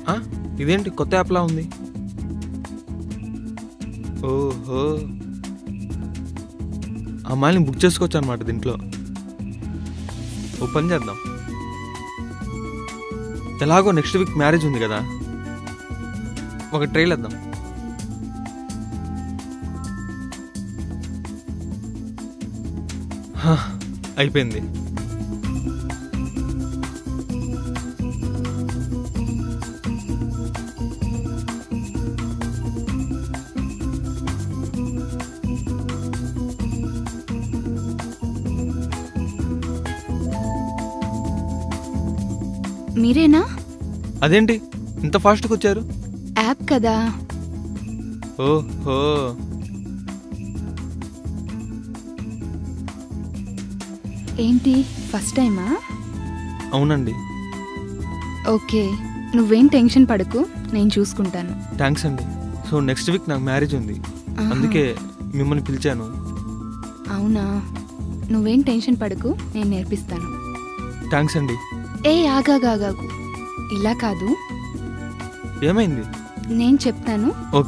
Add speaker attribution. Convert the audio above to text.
Speaker 1: ఆ, ఇదేంటి కొత్త యాప్లా ఉంది ఓహో అమ్మాయిని బుక్ చేసుకోవచ్చు అనమాట దీంట్లో ఓ పని చేద్దాం ఎలాగో నెక్స్ట్ వీక్ మ్యారేజ్ ఉంది కదా ఒక ట్రైల్ వేద్దాం హా, అయిపోయింది
Speaker 2: మీరేనా
Speaker 1: అదేంటి ఇంత ఫాస్ట్గా వచ్చారు
Speaker 2: యాప్ కదా
Speaker 1: ఓహో
Speaker 2: ఏంటి ఫస్ట్ టైమా
Speaker 1: అవునండి
Speaker 2: ఓకే నువ్వేం టెన్షన్ పడకు నేను చూసుకుంటాను
Speaker 1: థ్యాంక్స్ అండి సో నెక్స్ట్ వీక్ నాకు మ్యారేజ్ ఉంది
Speaker 2: ఆహా.
Speaker 1: అందుకే మిమ్మల్ని పిలిచాను
Speaker 2: అవునా నువ్వేం టెన్షన్ పడకు నేను నేర్పిస్తాను
Speaker 1: థ్యాంక్స్ అండి
Speaker 2: ఏ ఆగాగాగాగు ఇలా కాదు
Speaker 1: ఏమైంది
Speaker 2: నేను చెప్తాను